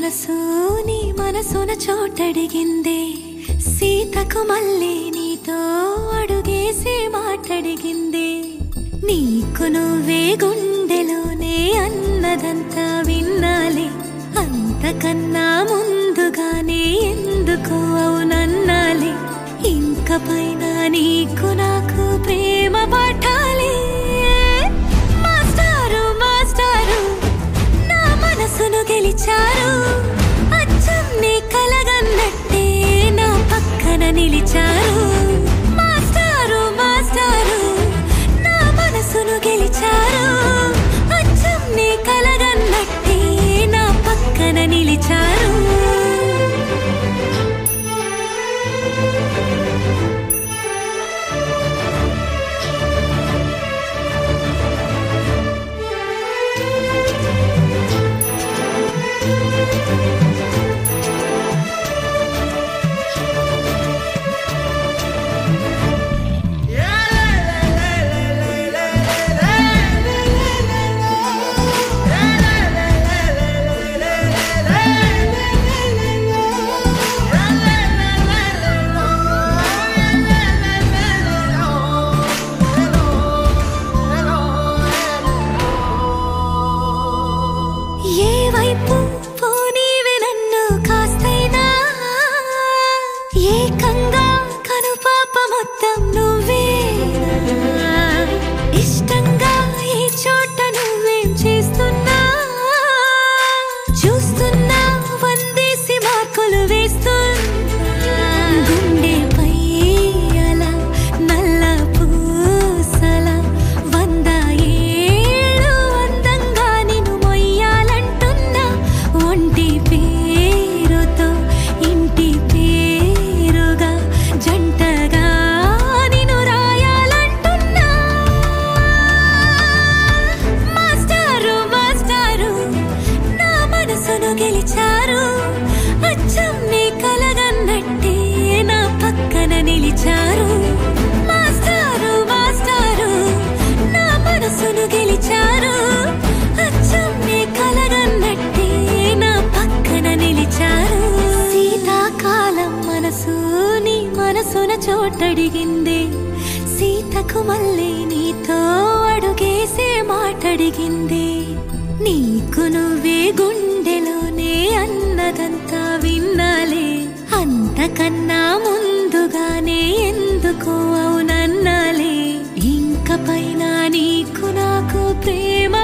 మనసు నీ మనసున చోటడిగిందే సీతకు మళ్ళీ నీతో అడుగేసి మాటడిగిందే నీకు నువ్వే గుండెలోనే అన్నదంతా విన్నాలే అంతకన్నా ముందుగానే ఎందుకు అవునన్నాలే ఇంక పైన నీకు నాకు ప్రేమ పాఠాలే మాస్టారు మాస్టారు నా మనసును గెలిచారు అచ్చం నీ కలగన్నట్టే నా పక్కన నిలిచారు మాస్టారు మాస్టారు నా మనసును గెలిచారు అచ్చం నీ కలగన్నట్టే నా పక్కన నిలిచారు ఏ వైపు పోనీవి నన్ను కాస్తైనా ఏకంగా కనుపాప మొత్తం నువ్వే ఇష్టంగా ఏ చోట నువ్వేం చేస్తున్నా చూస్తున్నా వందేసి మార్కులు వేస్తున్నా గుండెపై అలా నల్ల పూసల వంద ఏళ్ళు అందంగా నిన్ను మొయ్యాలంటున్నా ఒంటి పేరుతో ఇంటి పేరుగా జంటగా నిన్ను రాయాలంటున్నా మాస్టారు మాస్టారు నా మనసును గెలిచారు అచ్చం నీ కలగన్నట్టే నా పక్కన నిలిచారు మాస్టారు మాస్టారు నా మనసును గెలిచారు అచ్చం నీ కలగన్నట్టే నా పక్కన నిలిచారు శీతాకాలం మనసు నీ మనసున చోటడిగింది సీతకు మళ్ళీ నీతో అడుగేసే మాటడిగింది నీకు నువ్వే గుండెలోనే అన్నదంతా విన్నాలే అంతకన్నా ముందుగానే ఎందుకు అవునన్నాలే ఇంక పైన నీకు నాకు ప్రేమ